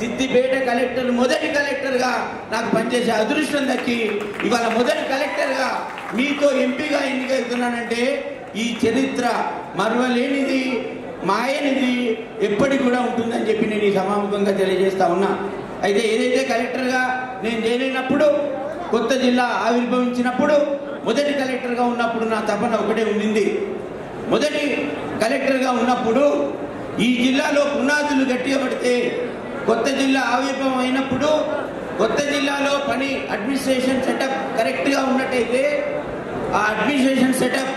Siddipet collector మొదటి కలెక్టర్గా నాకు పనిచేసే అదృష్టం దక్కి ఇవాళ మొదటి కలెక్టర్గా మీతో ఎంపీగా ఎన్నికవుతున్నానంటే ఈ చరిత్ర మరవలేనిది మాయనిది ఎప్పటికి కూడా ఉంటుందని చెప్పి నేను ఈ సమాముఖంగా తెలియజేస్తా ఉన్నా అయితే ఏదైతే కలెక్టర్గా నేను చేయలేనప్పుడు కొత్త జిల్లా ఆవిర్భవించినప్పుడు మొదటి కలెక్టర్గా ఉన్నప్పుడు నా తపన ఒకటే ఉండింది మొదటి కలెక్టర్గా ఉన్నప్పుడు ఈ జిల్లాలో పునాదులు గట్టిగా పడితే కొత్త జిల్లా ఆవిర్భావం అయినప్పుడు కొత్త జిల్లాలో పని అడ్మినిస్ట్రేషన్ సెటప్ కరెక్ట్గా ఉన్నట్టయితే ఆ అడ్మినిస్ట్రేషన్ సెటప్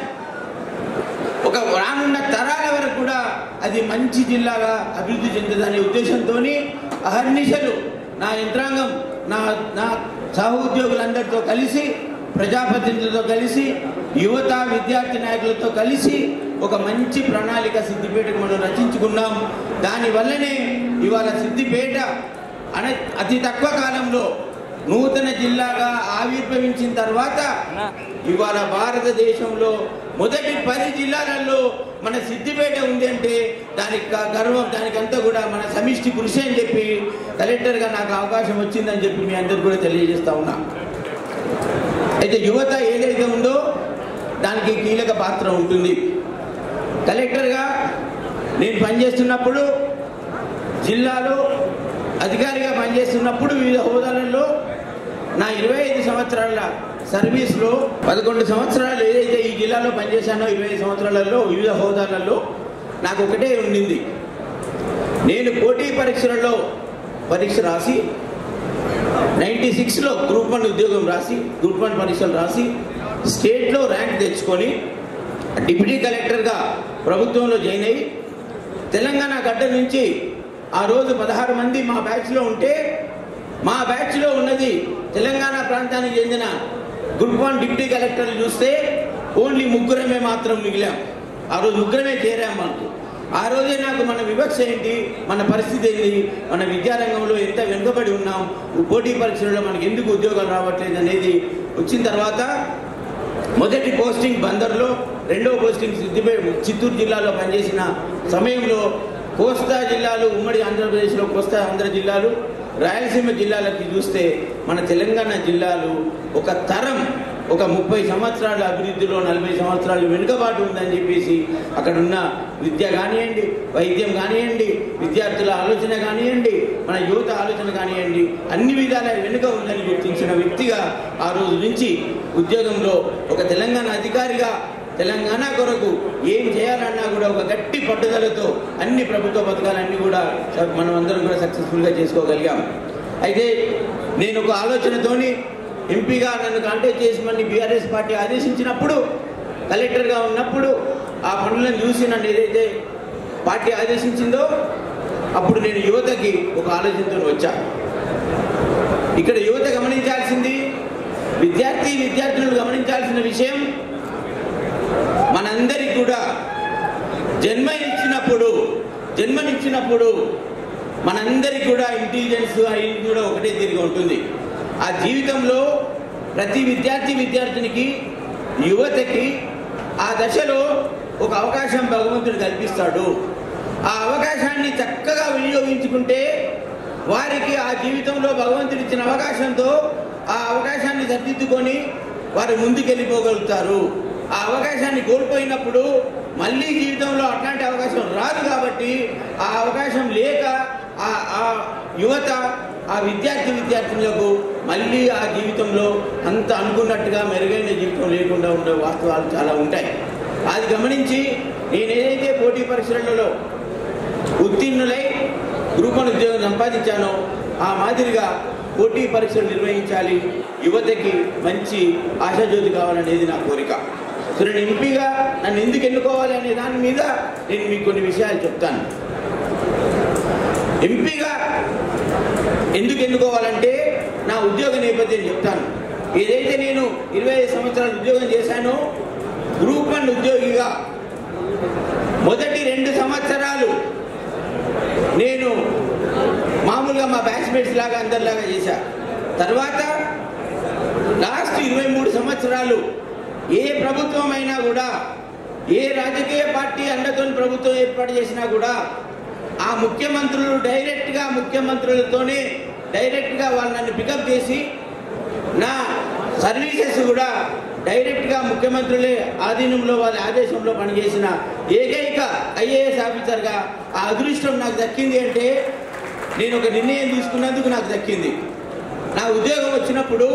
ఒక రానున్న తరాల వరకు కూడా అది మంచి జిల్లాగా అభివృద్ధి చెందుదనే ఉద్దేశంతో అహర్నిశలు నా యంత్రాంగం నా నా సహోద్యోగులందరితో కలిసి ప్రజాప్రతినిధులతో కలిసి యువత విద్యార్థి నాయకులతో కలిసి ఒక మంచి ప్రణాళిక సిద్దిపేటకు మనం రచించుకున్నాం దానివల్లనే ఇవాళ సిద్దిపేట అన అతి తక్కువ కాలంలో నూతన జిల్లాగా ఆవిర్భవించిన తర్వాత ఇవాళ భారతదేశంలో మొదటి పది జిల్లాలలో మన సిద్దిపేట ఉంది అంటే దానికి గా- గర్వం దానికంతా కూడా మన సమిష్టి కృషి అని చెప్పి కలెక్టర్గా నాకు అవకాశం వచ్చిందని చెప్పి మీ అందరికి కూడా తెలియజేస్తా ఉన్నా అయితే యువత ఏదైతే ఉందో దానికి కీలక పాత్ర ఉంటుంది కలెక్టర్గా నేను పనిచేస్తున్నప్పుడు జిల్లాలో అధికారిగా పనిచేస్తున్నప్పుడు వివిధ హోదాలలో నా ఇరవై ఐదు సంవత్సరాల సర్వీస్లో పదకొండు సంవత్సరాలు ఏదైతే ఈ జిల్లాలో పనిచేశానో ఇరవై ఐదు సంవత్సరాలలో వివిధ హోదాలలో నాకు ఒకటే ఉండింది నేను పోటీ పరీక్షలలో పరీక్ష రాసి నైంటీ సిక్స్లో గ్రూప్ వన్ ఉద్యోగం రాసి గ్రూప్ వన్ పరీక్షలు రాసి స్టేట్లో ర్యాంక్ తెచ్చుకొని డిప్యూటీ కలెక్టర్గా ప్రభుత్వంలో జాయిన్ అయ్యి తెలంగాణ గడ్డ నుంచి ఆ రోజు పదహారు మంది మా బ్యాచ్లో ఉంటే మా బ్యాచ్లో ఉన్నది తెలంగాణ ప్రాంతానికి చెందిన గ్రూప్ వన్ డిప్యూటీ కలెక్టర్లు చూస్తే ఓన్లీ ముగ్గురమే మాత్రం మిగిలాం ఆ రోజు ముగ్గురమే చేరాం మనకు ఆ రోజే నాకు మన వివక్ష ఏంటి మన పరిస్థితి ఏంటి మన విద్యారంగంలో ఎంత వెనుకబడి ఉన్నాం పోటీ పరీక్షల్లో మనకి ఎందుకు ఉద్యోగాలు రావట్లేదు అనేది వచ్చిన తర్వాత మొదటి పోస్టింగ్ బందర్లో రెండో పోస్టింగ్ సిద్దిపేట చిత్తూరు జిల్లాలో పనిచేసిన సమయంలో కోస్తా జిల్లాలు ఉమ్మడి ఆంధ్రప్రదేశ్లో కోస్తా ఆంధ్ర జిల్లాలు రాయలసీమ జిల్లాలకి చూస్తే మన తెలంగాణ జిల్లాలు ఒక తరం ఒక ముప్పై సంవత్సరాల అభివృద్ధిలో నలభై సంవత్సరాలు వెనుకబాటు ఉందని చెప్పేసి అక్కడ ఉన్న విద్య కానివ్వండి వైద్యం కానివ్వండి విద్యార్థుల ఆలోచన కానివ్వండి మన యువత ఆలోచన కానివ్వండి అన్ని విధాల వెనుక ఉందని గుర్తించిన వ్యక్తిగా ఆ రోజు నుంచి ఉద్యోగంలో ఒక తెలంగాణ అధికారిగా తెలంగాణ కొరకు ఏం చేయాలన్నా కూడా ఒక గట్టి పట్టుదలతో అన్ని ప్రభుత్వ పథకాలన్నీ కూడా స- మనం అందరం కూడా సక్సెస్ఫుల్గా చేసుకోగలిగాం అయితే నేను ఒక ఆలోచనతోని ఎంపీగా నన్ను కాంటాక్ట్ చేసిమని బీఆర్ఎస్ పార్టీ ఆదేశించినప్పుడు కలెక్టర్గా ఉన్నప్పుడు ఆ పనులను చూసి నన్ను ఏదైతే పార్టీ ఆదేశించిందో అప్పుడు నేను యువతకి ఒక ఆలోచనతో వచ్చా ఇక్కడ యువత గమనించాల్సింది విద్యార్థి విద్యార్థులు గమనించాల్సిన విషయం మనందరికి కూడా జన్మనిచ్చినప్పుడు జన్మనిచ్చినప్పుడు మనందరికి కూడా ఇంటెలిజెన్స్ అవి కూడా ఒకటే తిరిగి ఉంటుంది ఆ జీవితంలో ప్రతి విద్యార్థి విద్యార్థినికి యువతకి ఆ దశలో ఒక అవకాశం భగవంతుడు కల్పిస్తాడు ఆ అవకాశాన్ని చక్కగా వినియోగించుకుంటే వారికి ఆ జీవితంలో భగవంతుడు ఇచ్చిన అవకాశంతో ఆ అవకాశాన్ని సరిదిద్దుకొని వారు ముందుకెళ్ళిపోగలుగుతారు ఆ అవకాశాన్ని కోల్పోయినప్పుడు మళ్ళీ జీవితంలో అట్లాంటి అవకాశం రాదు కాబట్టి ఆ అవకాశం లేక ఆ ఆ యువత ఆ విద్యార్థి విద్యార్థులకు మళ్ళీ ఆ జీవితంలో అంత అనుకున్నట్టుగా మెరుగైన జీవితం లేకుండా ఉండే వాస్తవాలు చాలా ఉంటాయి అది గమనించి నేను ఏదైతే పోటీ పరీక్షలలో ఉత్తీర్ణులై గ్రూప్ వన్ ఉద్యోగం సంపాదించానో ఆ మాదిరిగా పోటీ పరీక్షలు నిర్వహించాలి యువతకి మంచి ఆశాజ్యోతి కావాలనేది నా కోరిక సో నేను ఎంపీగా నన్ను ఎందుకు ఎన్నుకోవాలి అనే దాని మీద నేను మీకు కొన్ని విషయాలు చెప్తాను ఎంపీగా ఎందుకు ఎన్నుకోవాలంటే నా ఉద్యోగ నేపథ్యం చెప్తాను ఏదైతే నేను ఇరవై ఐదు సంవత్సరాలు ఉద్యోగం చేశానో గ్రూప్ వన్ ఉద్యోగిగా మొదటి రెండు సంవత్సరాలు నేను మామూలుగా మా బ్యాచ్మేట్స్ లాగా అందరిలాగా చేశా తర్వాత లాస్ట్ ఇరవై మూడు సంవత్సరాలు ఏ ప్రభుత్వం అయినా కూడా ఏ రాజకీయ పార్టీ అండతో ప్రభుత్వం ఏర్పాటు చేసినా కూడా ఆ ముఖ్యమంత్రులు డైరెక్ట్గా ముఖ్యమంత్రులతోనే డైరెక్ట్గా వాళ్ళు నన్ను పికప్ చేసి నా సర్వీసెస్ కూడా డైరెక్ట్గా ముఖ్యమంత్రులే ఆధీనంలో వారి ఆదేశంలో పనిచేసిన ఏకైక ఐఏఎస్ ఆఫీసర్గా ఆ అదృష్టం నాకు దక్కింది అంటే నేను ఒక నిర్ణయం తీసుకున్నందుకు నాకు దక్కింది నా ఉద్యోగం వచ్చినప్పుడు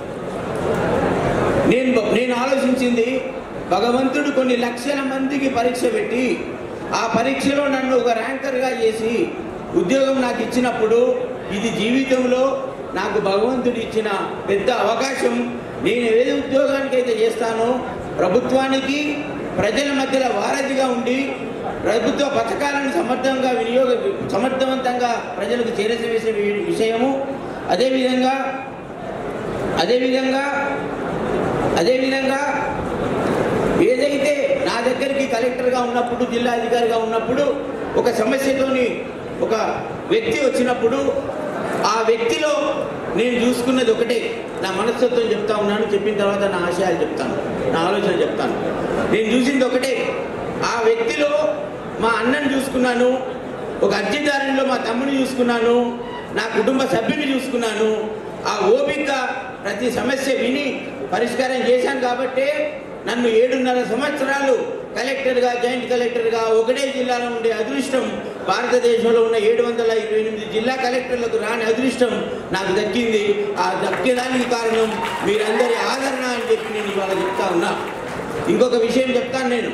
నేను నేను ఆలోచించింది భగవంతుడు కొన్ని లక్షల మందికి పరీక్ష పెట్టి ఆ పరీక్షలో నన్ను ఒక ర్యాంకర్గా చేసి ఉద్యోగం నాకు ఇచ్చినప్పుడు ఇది జీవితంలో నాకు భగవంతుడు ఇచ్చిన పెద్ద అవకాశం నేను ఏది ఉద్యోగానికి అయితే చేస్తానో ప్రభుత్వానికి ప్రజల మధ్యలో వారధిగా ఉండి ప్రభుత్వ పథకాలను సమర్థంగా వినియోగ సమర్థవంతంగా ప్రజలకు చేరవేసే విషయము అదేవిధంగా అదేవిధంగా అదేవిధంగా ఏదైతే నా దగ్గరికి కలెక్టర్గా ఉన్నప్పుడు జిల్లా అధికారిగా ఉన్నప్పుడు ఒక సమస్యతోని ఒక వ్యక్తి వచ్చినప్పుడు ఆ వ్యక్తిలో నేను చూసుకున్నది ఒకటే నా మనస్తత్వం చెప్తా ఉన్నాను చెప్పిన తర్వాత నా ఆశయాలు చెప్తాను నా ఆలోచన చెప్తాను నేను చూసింది ఒకటే ఆ వ్యక్తిలో మా అన్నని చూసుకున్నాను ఒక అర్జీదారునిలో మా తమ్ముని చూసుకున్నాను నా కుటుంబ సభ్యుని చూసుకున్నాను ఆ ఓపిక ప్రతి సమస్య విని పరిష్కారం చేశాను కాబట్టే నన్ను ఏడున్నర సంవత్సరాలు కలెక్టర్గా జాయింట్ కలెక్టర్గా ఒకటే జిల్లాలో ఉండే అదృష్టం భారతదేశంలో ఉన్న ఏడు వందల ఇరవై ఎనిమిది జిల్లా కలెక్టర్లకు రాని అదృష్టం నాకు దక్కింది ఆ దక్కడానికి కారణం మీరందరి ఆదరణ అని చెప్పి నేను ఇవాళ చెప్తా ఉన్నా ఇంకొక విషయం చెప్తాను నేను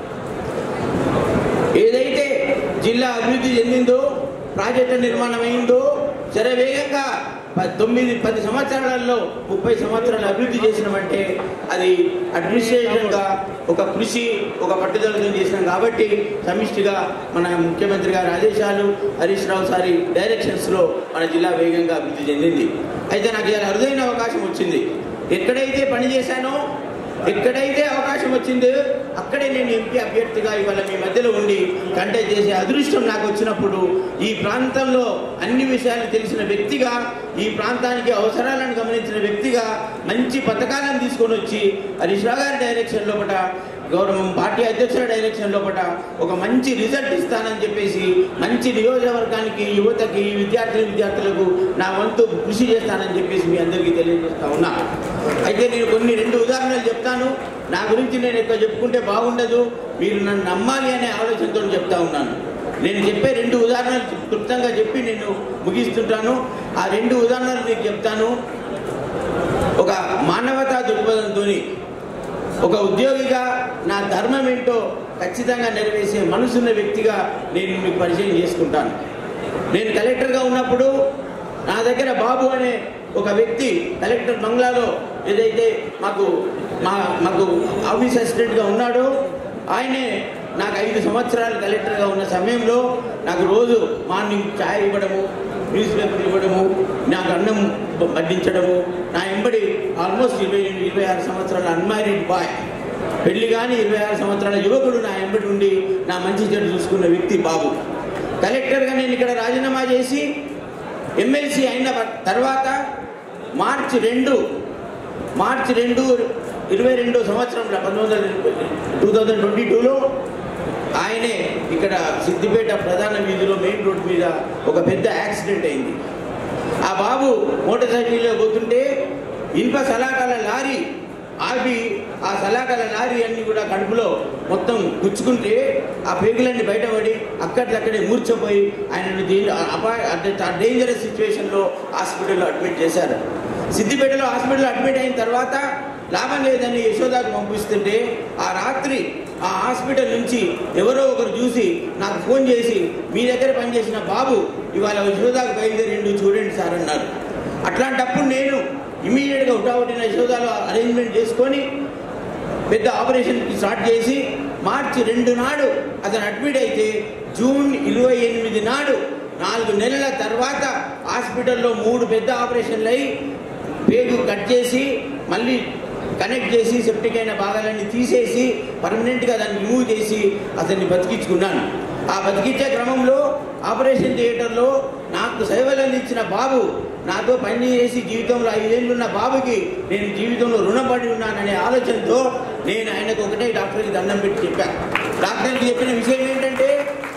ఏదైతే జిల్లా అభివృద్ధి చెందిందో ప్రాజెక్టు నిర్మాణం అయిందో శరవేగంగా ప- తొమ్మిది పది సంవత్సరాలలో ముప్పై సంవత్సరాలు అభివృద్ధి చేసినామంటే అది అడ్మినిస్ట్రేషన్గా ఒక కృషి ఒక పట్టుదలతో చేసినాం కాబట్టి సమిష్టిగా మన ముఖ్యమంత్రి గారి ఆదేశాలు హరీష్ రావు సారి డైరెక్షన్స్లో మన జిల్లా వేగంగా అభివృద్ధి చెందింది అయితే నాకు ఇలా అరుదైన అవకాశం వచ్చింది ఎక్కడైతే పని చేశానో ఎక్కడైతే అవకాశం వచ్చిందో అక్కడే నేను ఎంపీ అభ్యర్థిగా ఇవాళ మీ మధ్యలో ఉండి కంటెస్ట్ చేసే అదృష్టం నాకు వచ్చినప్పుడు ఈ ప్రాంతంలో అన్ని విషయాలు తెలిసిన వ్యక్తిగా ఈ ప్రాంతానికి అవసరాలను గమనించిన వ్యక్తిగా మంచి పథకాలను తీసుకొని వచ్చి హరీష్ రావు గారి డైరెక్షన్ లోపల గౌరవం పార్టీ అధ్యక్షుల డైరెక్షన్ లోపల ఒక మంచి రిజల్ట్ ఇస్తానని చెప్పేసి మంచి నియోజకవర్గానికి యువతకి విద్యార్థి విద్యార్థులకు నా వంతు కృషి చేస్తానని చెప్పేసి మీ అందరికీ తెలియజేస్తా ఉన్నా అయితే నేను కొన్ని రెండు ఉదాహరణలు చెప్తాను నా గురించి నేను ఎక్కువ చెప్పుకుంటే బాగుండదు మీరు నన్ను నమ్మాలి అనే ఆలోచనతో చెప్తా ఉన్నాను నేను చెప్పే రెండు ఉదాహరణలు క్లుప్తంగా చెప్పి నేను ముగిస్తుంటాను ఆ రెండు ఉదాహరణలు మీకు చెప్తాను ఒక మానవతా దృక్పథంతోని ఒక ఉద్యోగిగా నా ధర్మం ఏంటో ఖచ్చితంగా నెరవేర్చే మనసున్న వ్యక్తిగా నేను మీకు పరిచయం చేసుకుంటాను నేను కలెక్టర్గా ఉన్నప్పుడు నా దగ్గర బాబు అనే ఒక వ్యక్తి కలెక్టర్ బంగ్లాలో ఏదైతే మాకు మా మాకు ఆఫీస్ అసిస్టెంట్గా ఉన్నాడో ఆయనే నాకు ఐదు సంవత్సరాలు కలెక్టర్గా ఉన్న సమయంలో నాకు రోజు మార్నింగ్ ఛాయ్ ఇవ్వడము న్యూస్ పేపర్ ఇవ్వడము నాకు అన్నం బ- వడ్డించడము నా ఎంబడి ఆల్మోస్ట్ ఇరవై ఎనిమిది ఇరవై ఆరు సంవత్సరాల అన్మ్యారీడ్ బాయ్ పెళ్లి కానీ ఇరవై ఆరు సంవత్సరాల యువకుడు నా ఎంబడి ఉండి నా మంచి చెడు చూసుకున్న వ్యక్తి బాబు కలెక్టర్గా నేను ఇక్కడ రాజీనామా చేసి ఎమ్మెల్సీ అయిన తర్వాత మార్చి రెండు మార్చి రెండు ఇరవై రెండో సంవత్సరంలో పంతొమ్మిది వందల టూ థౌజండ్ ట్వంటీ టూలో ఆయనే ఇక్కడ సిద్దిపేట ప్రధాన వీధిలో మెయిన్ రోడ్ మీద ఒక పెద్ద యాక్సిడెంట్ అయింది ఆ బాబు మోటార్ సైకిల్లో పోతుంటే ఇనుప సలాకాల లారీ ఆపి ఆ సలాకాల లారీ అన్ని కూడా కడుపులో మొత్తం గుచ్చుకుంటే ఆ పేగులన్నీ బయటపడి అక్కడికక్కడే మూర్చపోయి ఆయనను దీని అపాయ అంటే ఆ డేంజరస్ సిచ్యువేషన్లో హాస్పిటల్లో అడ్మిట్ చేశారు సిద్దిపేటలో హాస్పిటల్లో అడ్మిట్ అయిన తర్వాత లాభం లేదని యశోదాకు పంపిస్తుంటే ఆ రాత్రి ఆ హాస్పిటల్ నుంచి ఎవరో ఒకరు చూసి నాకు ఫోన్ చేసి మీ దగ్గర పనిచేసిన బాబు ఇవాళ యశోదాకు బయలుదేరిండు చూడండి సార్ అన్నారు అట్లాంటప్పుడు నేను ఇమీడియట్గా ఉటావుటిన యశోదాలో అరేంజ్మెంట్ చేసుకొని పెద్ద ఆపరేషన్ స్టార్ట్ చేసి మార్చి రెండు నాడు అతను అడ్మిట్ అయితే జూన్ ఇరవై ఎనిమిది నాడు నాలుగు నెలల తర్వాత హాస్పిటల్లో మూడు పెద్ద ఆపరేషన్లు అయి పేగు కట్ చేసి మళ్ళీ కనెక్ట్ చేసి సెప్టిక్ అయిన భాగాలన్నీ తీసేసి పర్మనెంట్గా దాన్ని రిమూవ్ చేసి అతన్ని బతికించుకున్నాను ఆ బతికించే క్రమంలో ఆపరేషన్ థియేటర్లో నాకు సేవలు అందించిన బాబు నాతో పని చేసి జీవితంలో ఐదేళ్ళున్న బాబుకి నేను జీవితంలో రుణపడి ఉన్నాననే ఆలోచనతో నేను ఆయనకు ఒకటే డాక్టర్కి దండం పెట్టి చెప్పాను డాక్టర్కి చెప్పిన విషయం ఏంటంటే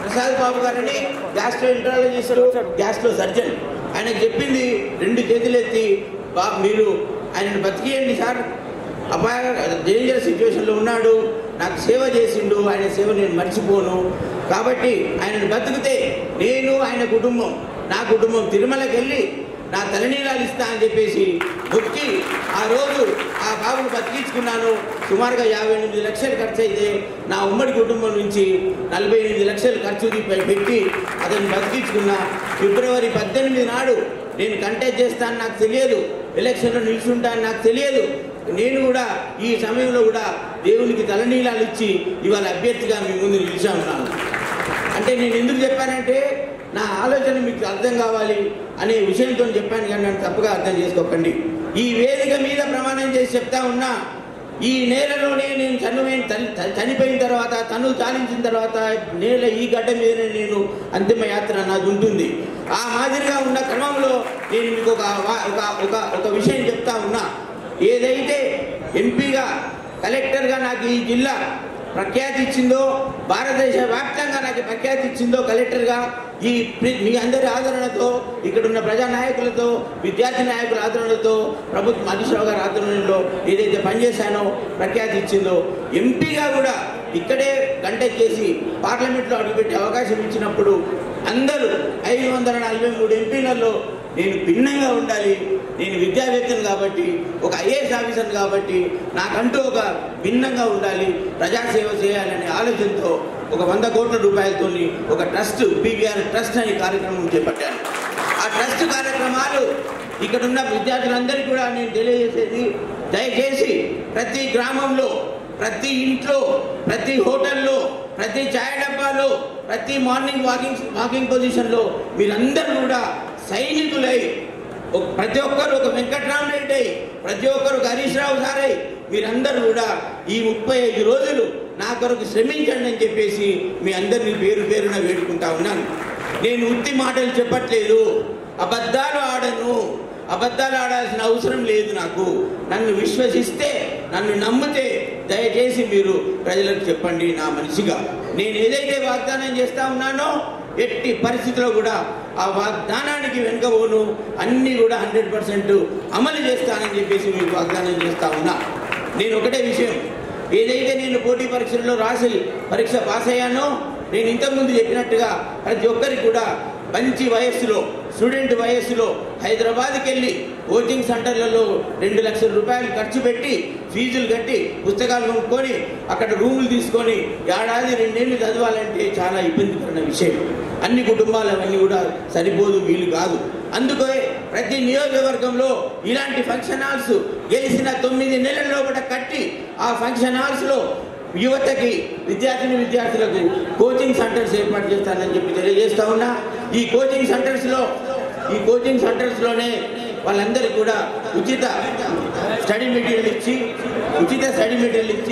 ప్రసాద్ బాబు గారని గ్యాస్ట్రో ఇంట్రాలజిస్ట్ గ్యాస్ట్రో సర్జన్ ఆయనకు చెప్పింది రెండు చేతులు ఎత్తి బా మీరు ఆయనను బతికియండి సార్ అపాయ డేంజర్ సిచ్యువేషన్లో ఉన్నాడు నాకు సేవ చేసిండు ఆయన సేవ నేను మర్చిపోను కాబట్టి ఆయనను బతికితే నేను ఆయన కుటుంబం నా కుటుంబం తిరుమలకి వెళ్ళి నా తలనీలాలు ఇస్తా అని చెప్పేసి మొక్కి ఆ రోజు ఆ బాబును బతికించుకున్నాను సుమారుగా యాభై ఎనిమిది లక్షలు ఖర్చు అయితే నా ఉమ్మడి కుటుంబం నుంచి నలభై ఎనిమిది లక్షలు ఖర్చు పె- పెట్టి అతన్ని బతికించుకున్నా ఫిబ్రవరి పద్దెనిమిది నాడు నేను కంటెస్ట్ చేస్తాను నాకు తెలియదు ఎలక్షన్లో నిల్చుంటాను నాకు తెలియదు నేను కూడా ఈ సమయంలో కూడా దేవునికి తలనీలాలు ఇచ్చి ఇవాళ అభ్యర్థిగా మీ ముందు నిలిచా ఉన్నాను అంటే నేను ఎందుకు చెప్పానంటే నా ఆలోచన మీకు అర్థం కావాలి అనే విషయంతో చెప్పాను కానీ నన్ను తప్పుగా అర్థం చేసుకోకండి ఈ వేదిక మీద ప్రమాణం చేసి చెప్తా ఉన్నా ఈ నేలలోనే నేను చనిపోయిన తల్లి- త- చనిపోయిన తర్వాత తను చాలించిన తర్వాత నేల ఈ గడ్డ మీదనే నేను అంతిమ యాత్ర నాది ఉంటుంది ఆ మాదిరిగా ఉన్న క్రమంలో నేను మీకు ఒక వా- ఒక ఒక ఒక విషయం చెప్తా ఉన్నా ఏదైతే ఎంపీగా కలెక్టర్గా నాకు ఈ జిల్లా ప్రఖ్యాతి ఇచ్చిందో భారతదేశ వ్యాప్తంగా నాకు ప్రఖ్యాతి ఇచ్చిందో కలెక్టర్గా ఈ ప్రి- మీ అందరి ఆదరణతో ఇక్కడున్న ప్రజా నాయకులతో విద్యార్థి నాయకుల ఆదరణతో ప్రభుత్వ హరీశ్రావు గారి ఆధ్వర్యంలో ఏదైతే పనిచేశానో ప్రఖ్యాతి ఇచ్చిందో ఎంపీగా కూడా ఇక్కడే కంటెక్ట్ చేసి పార్లమెంట్లో అడుగుపెట్టే అవకాశం ఇచ్చినప్పుడు అందరూ ఐదు వందల నలభై మూడు ఎంపీలలో నేను భిన్నంగా ఉండాలి నేను విద్యావేత్తను కాబట్టి ఒక ఐఏఎస్ ఆఫీసర్ కాబట్టి నాకంటూ ఒక భిన్నంగా ఉండాలి ప్రజాసేవ చేయాలనే ఆలోచనతో ఒక వంద కోట్ల రూపాయలతో ఒక ట్రస్ట్ పీవీఆర్ ట్రస్ట్ అనే కార్యక్రమం చేపట్టాను ఆ ట్రస్ట్ కార్యక్రమాలు ఇక్కడ ఉన్న విద్యార్థులందరికీ కూడా నేను తెలియజేసేది దయచేసి ప్రతి గ్రామంలో ప్రతి ఇంట్లో ప్రతి హోటల్లో ప్రతి చాయ్ డబ్బాలో ప్రతి మార్నింగ్ వాకింగ్ వాకింగ్ పొజిషన్లో మీరందరూ కూడా సైనికులై ఒక- ప్రతి ఒక్కరు ఒక వెంకట్రామరెడ్డి అయి ప్రతి ఒక్కరు ఒక హరీష్ రావు సారై మీరందరూ కూడా ఈ ముప్పై ఐదు రోజులు నా కొరకు శ్రమించండి అని చెప్పేసి మీ అందరినీ పేరు పేరున వేడుకుంటా ఉన్నాను నేను ఉత్తి మాటలు చెప్పట్లేదు అబద్ధాలు ఆడను అబద్ధాలు ఆడాల్సిన అవసరం లేదు నాకు నన్ను విశ్వసిస్తే నన్ను నమ్మితే దయచేసి మీరు ప్రజలకు చెప్పండి నా మనిషిగా నేను ఏదైతే వాగ్దానం చేస్తా ఉన్నానో ఎట్టి పరిస్థితిలో కూడా ఆ వాగ్దానానికి వెనుకపోను అన్నీ కూడా హండ్రెడ్ పర్సెంట్ అమలు చేస్తానని చెప్పేసి మీకు వాగ్దానం చేస్తా ఉన్నా నేను ఒకటే విషయం ఏదైతే నేను పోటీ పరీక్షల్లో రాసి పరీక్ష పాస్ అయ్యానో నేను ఇంతకుముందు చెప్పినట్టుగా ప్రతి ఒక్కరికి కూడా మంచి వయస్సులో స్టూడెంట్ వయస్సులో హైదరాబాద్కి వెళ్ళి కోచింగ్ సెంటర్లలో రెండు లక్షల రూపాయలు ఖర్చు పెట్టి ఫీజులు కట్టి పుస్తకాలు కొనుక్కొని అక్కడ రూములు తీసుకొని ఏడాది రెండేళ్ళు చదవాలంటే చాలా ఇబ్బందికరమైన విషయం అన్ని కుటుంబాలు అవన్నీ కూడా సరిపోదు వీలు కాదు అందుకే ప్రతి నియోజకవర్గంలో ఇలాంటి ఫంక్షన్ హాల్స్ గెలిచిన తొమ్మిది నెలల్లో కూడా కట్టి ఆ ఫంక్షన్ హాల్స్లో యువతకి విద్యార్థిని విద్యార్థులకు కోచింగ్ సెంటర్స్ ఏర్పాటు చేస్తానని చెప్పి తెలియజేస్తా ఉన్నా ఈ కోచింగ్ సెంటర్స్లో ఈ కోచింగ్ సెంటర్స్లోనే వాళ్ళందరికీ కూడా ఉచిత స్టడీ మెటీరియల్ ఇచ్చి ఉచిత స్టడీ మెటీరియల్ ఇచ్చి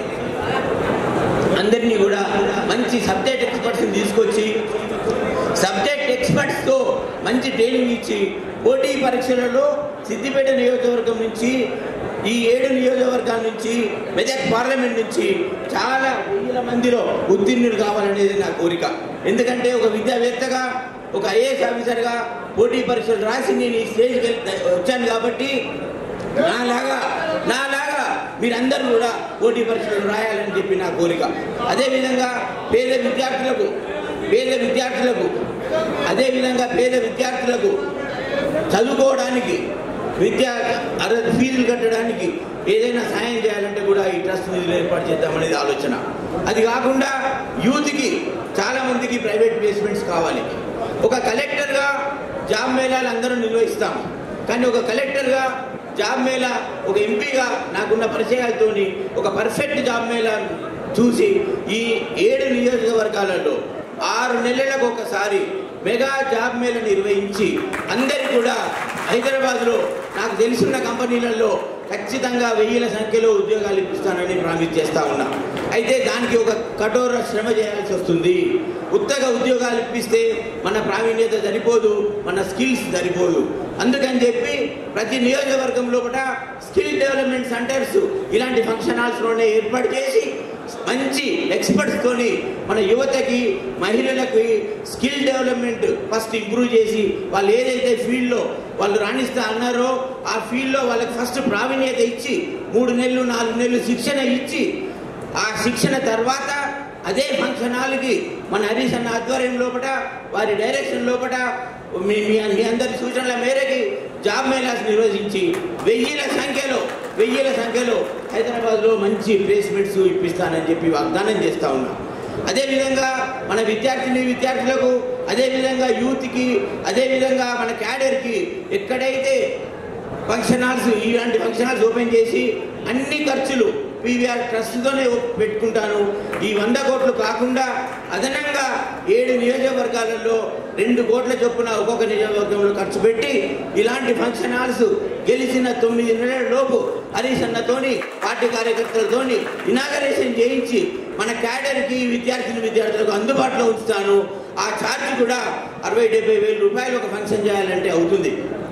అందరినీ కూడా మంచి సబ్జెక్ట్ ఎక్స్పర్ట్స్ని తీసుకొచ్చి సబ్జెక్ట్ ఎక్స్పర్ట్స్తో మంచి ట్రైనింగ్ ఇచ్చి పోటీ పరీక్షలలో సిద్దిపేట నియోజకవర్గం నుంచి ఈ ఏడు నియోజకవర్గాల నుంచి మెదక్ పార్లమెంట్ నుంచి చాలా వేల మందిలో ఉత్తీర్ణులు కావాలనేది నా కోరిక ఎందుకంటే ఒక విద్యావేత్తగా ఒక ఐఏఎస్ ఆఫీసర్గా పోటీ పరీక్షలు రాసి నేను ఈ స్టేజ్కి వెళ్- వచ్చాను కాబట్టి నాలాగా నాలాగా మీరందరూ కూడా పోటీ పరీక్షలు రాయాలని చెప్పి నా కోరిక అదేవిధంగా పేద విద్యార్థులకు పేద విద్యార్థులకు అదేవిధంగా పేద విద్యార్థులకు చదువుకోవడానికి విద్యా అర ఫీజులు కట్టడానికి ఏదైనా సాయం చేయాలంటే కూడా ఈ ట్రస్ట్ నిధులు ఏర్పాటు చేద్దామనేది ఆలోచన అది కాకుండా యూత్కి చాలా మందికి ప్రైవేట్ ప్లేస్మెంట్స్ కావాలి ఒక కలెక్టర్గా జాబ్ మేళాలు అందరూ నిర్వహిస్తాం కానీ ఒక కలెక్టర్గా జాబ్ మేళా ఒక ఎంపీగా నాకున్న పరిచయాలతోని ఒక పర్ఫెక్ట్ జాబ్ మేళా చూసి ఈ ఏడు నియోజకవర్గాలలో ఆరు నెలలకు ఒకసారి మెగా జాబ్ మేళ నిర్వహించి అందరికి కూడా హైదరాబాద్లో నాకు తెలిసిన కంపెనీలలో ఖచ్చితంగా వెయ్యిల సంఖ్యలో ఉద్యోగాలు ఇప్పిస్తానని ప్రామిస్ చేస్తా ఉన్నా అయితే దానికి ఒక కఠోర శ్రమ చేయాల్సి వస్తుంది ఉత్తగా ఉద్యోగాలు ఇప్పిస్తే మన ప్రావీణ్యత సరిపోదు మన స్కిల్స్ సరిపోదు అందుకని చెప్పి ప్రతి నియోజకవర్గంలో కూడా స్కిల్ డెవలప్మెంట్ సెంటర్స్ ఇలాంటి ఫంక్షన్ హాల్స్లోనే ఏర్పాటు చేసి మంచి ఎక్స్పర్ట్స్ తోని మన యువతకి మహిళలకి స్కిల్ డెవలప్మెంట్ ఫస్ట్ ఇంప్రూవ్ చేసి వాళ్ళు ఏదైతే ఫీల్డ్లో వాళ్ళు రాణిస్తా అన్నారో ఆ ఫీల్డ్లో వాళ్ళకి ఫస్ట్ ప్రావీణ్యత ఇచ్చి మూడు నెలలు నాలుగు నెలలు శిక్షణ ఇచ్చి ఆ శిక్షణ తర్వాత అదే ఫంక్షన్ హాల్కి మన హరీష్ అన్న ఆధ్వర్యం లోపల వారి డైరెక్షన్ లోపల మీ మీ మీ అందరి సూచనల మేరకి జాబ్ మేళాస్ నిర్వహించి వెయ్యిల సంఖ్యలో వెయ్యిల సంఖ్యలో హైదరాబాద్లో మంచి ప్లేస్మెంట్స్ ఇప్పిస్తానని చెప్పి వాగ్దానం చేస్తా ఉన్నాం అదేవిధంగా మన విద్యార్థిని విద్యార్థులకు అదేవిధంగా యూత్కి అదేవిధంగా మన క్యాడర్కి ఎక్కడైతే ఫంక్షన్ హాల్స్ ఇలాంటి ఫంక్షన్ హాల్స్ ఓపెన్ చేసి అన్ని ఖర్చులు పీవీఆర్ ట్రస్ట్తోనే పెట్టుకుంటాను ఈ వంద కోట్లు కాకుండా అదనంగా ఏడు నియోజకవర్గాలలో రెండు కోట్ల చొప్పున ఒక్కొక్క నియోజకవర్గంలో ఖర్చు పెట్టి ఇలాంటి ఫంక్షన్ హాల్స్ గెలిచిన తొమ్మిది నెలల లోపు హరీష్ అన్నతోని పార్టీ కార్యకర్తలతోని ఇనాగరేషన్ చేయించి మన క్యాడర్కి విద్యార్థిని విద్యార్థులకు అందుబాటులో ఉంచుతాను ఆ ఛార్జ్ కూడా అరవై డెబ్బై వేల రూపాయలు ఒక ఫంక్షన్ చేయాలంటే అవుతుంది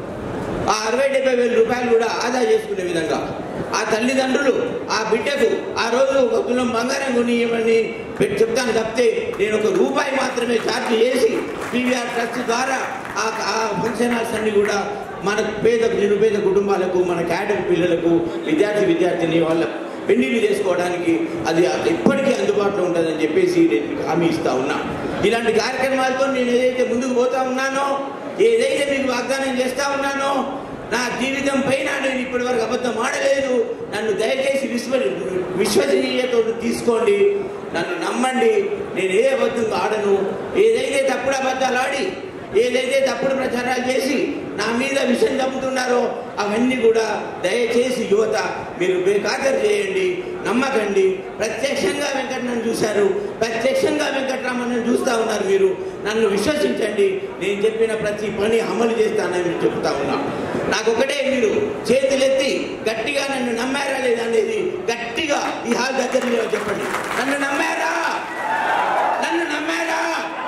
ఆ అరవై డెబ్బై వేల రూపాయలు కూడా ఆదా చేసుకునే విధంగా ఆ తల్లిదండ్రులు ఆ బిడ్డకు ఆ రోజు ఒక తులం బంగారం కొనియమని పెట్టి చెప్తాను తప్పితే నేను ఒక రూపాయి మాత్రమే ఛార్జ్ చేసి పీవీఆర్ ట్రస్ట్ ద్వారా ఆ ఆ ఫంక్షన్ హాల్స్ అన్ని కూడా మన పేద నిరుపేద కుటుంబాలకు మన క్యాడర్ పిల్లలకు విద్యార్థి విద్యార్థిని వాళ్ళ పెళ్లిళ్ళు చేసుకోవడానికి అది ఎప్పటికీ అందుబాటులో ఉంటుందని చెప్పేసి నేను మీకు హామీ ఇస్తా ఉన్నా ఇలాంటి కార్యక్రమాలతో నేను ఏదైతే ముందుకు పోతా ఉన్నానో ఏదైతే మీకు వాగ్దానం చేస్తా ఉన్నానో నా జీవితం పైన నేను ఇప్పటి వరకు అబద్ధం ఆడలేదు నన్ను దయచేసి విశ్వ విశ్వసనీయతో తీసుకోండి నన్ను నమ్మండి నేను ఏ అబద్ధం ఆడను ఏదైతే తప్పుడు అబద్ధాలు ఆడి ఏదైతే తప్పుడు ప్రచారాలు చేసి నా మీద విషయం చంపుతున్నారో అవన్నీ కూడా దయచేసి యువత మీరు బేఖాతరు చేయండి నమ్మకండి ప్రత్యక్షంగా వెంకటరామన్ చూశారు ప్రత్యక్షంగా వెంకటరామన్ చూస్తూ ఉన్నారు మీరు నన్ను విశ్వసించండి నేను చెప్పిన ప్రతి పని అమలు చేస్తానని మీరు చెప్తా ఉన్నా నాకు ఒకటే మీరు చేతులెత్తి గట్టిగా నన్ను నమ్మారా లేదా అనేది గట్టిగా ఈ హాల్ దగ్గర చెప్పండి నన్ను నమ్మారా నన్ను నమ్మారా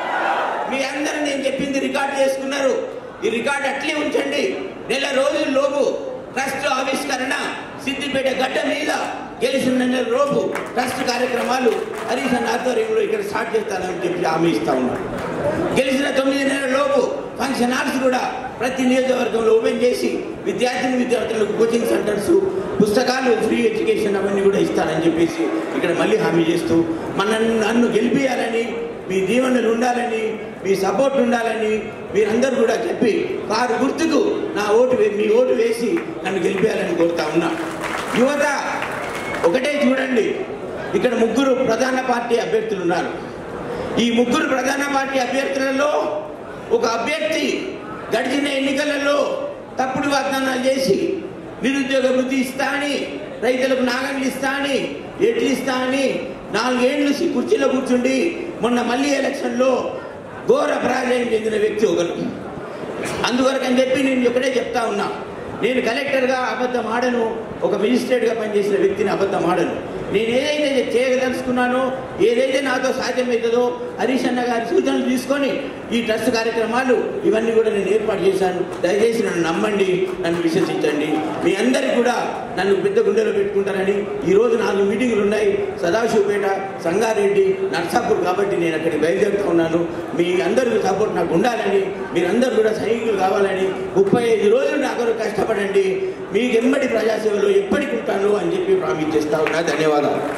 మీ అందరూ నేను చెప్పింది రికార్డ్ చేసుకున్నారు ఈ రికార్డ్ అట్లే ఉంచండి నెల రోజుల లోపు ట్రస్ట్ ఆవిష్కరణ సిద్దిపేట గడ్డ మీద గెలిచిన నెల లోపు ట్రస్ట్ కార్యక్రమాలు హరీష్ అన్న ఆధ్వర్యంలో ఇక్కడ స్టార్ట్ చేస్తానని చెప్పి హామీ ఇస్తా ఉన్నారు గెలిచిన తొమ్మిది నెలల లోపు ఫంక్షన్ హాల్స్ కూడా ప్రతి నియోజకవర్గంలో ఓపెన్ చేసి విద్యార్థిని విద్యార్థులకు కోచింగ్ సెంటర్స్ పుస్తకాలు ఫ్రీ ఎడ్యుకేషన్ అవన్నీ కూడా ఇస్తానని చెప్పేసి ఇక్కడ మళ్ళీ హామీ చేస్తూ మన నన్ను గెలిపియాలని మీ దీవెనలు ఉండాలని మీ సపోర్ట్ ఉండాలని మీరందరూ కూడా చెప్పి కారు గుర్తుకు నా ఓటు వే- మీ ఓటు వేసి నన్ను గెలిపేయాలని కోరుతా ఉన్నా యువత ఒకటే చూడండి ఇక్కడ ముగ్గురు ప్రధాన పార్టీ అభ్యర్థులు ఉన్నారు ఈ ముగ్గురు ప్రధాన పార్టీ అభ్యర్థులలో ఒక అభ్యర్థి గడిచిన ఎన్నికలలో తప్పుడు వాగ్దానాలు చేసి నిరుద్యోగ వృద్ధి ఇస్తా అని రైతులకు నాగండ్లు ఇస్తా అని ఎడ్లు ఇస్తా అని నాలుగేళ్లు సి- కుర్చీలో కూర్చుండి మొన్న మళ్ళీ ఎలక్షన్లో ఘోర పరాజయం చెందిన వ్యక్తి ఒకరు అందువరకని చెప్పి నేను ఒకటే చెప్తా ఉన్నా నేను కలెక్టర్గా అబద్ధం ఆడను ఒక మెజిస్ట్రేట్గా పనిచేసిన వ్యక్తిని అబద్ధం ఆడను నేను ఏదైతే చేయదలుచుకున్నానో ఏదైతే నాతో సాధ్యమవుతుందో హరీష్ అన్న గారి సూచనలు తీసుకొని ఈ ట్రస్ట్ కార్యక్రమాలు ఇవన్నీ కూడా నేను ఏర్పాటు చేశాను దయచేసి నన్ను నమ్మండి నన్ను విశ్వసించండి మీ అందరికీ కూడా నన్ను పెద్ద గుండెలో పెట్టుకుంటారని ఈ రోజు నాలుగు మీటింగులు ఉన్నాయి సదాశివపేట సంగారెడ్డి నర్సాపూర్ కాబట్టి నేను అక్కడికి బయలుదేరుతూ ఉన్నాను మీ అందరికీ సపోర్ట్ నాకు ఉండాలని మీరందరూ కూడా సైనికులు కావాలని ముప్పై ఐదు రోజులు నా కొరకు కష్టపడండి మీకు ఎమ్మడి ప్రజాసేవలో ఎప్పటికి ఉంటాను అని చెప్పి ప్రామిస్ చేస్తా ఉన్నా ధన్యవాదాలు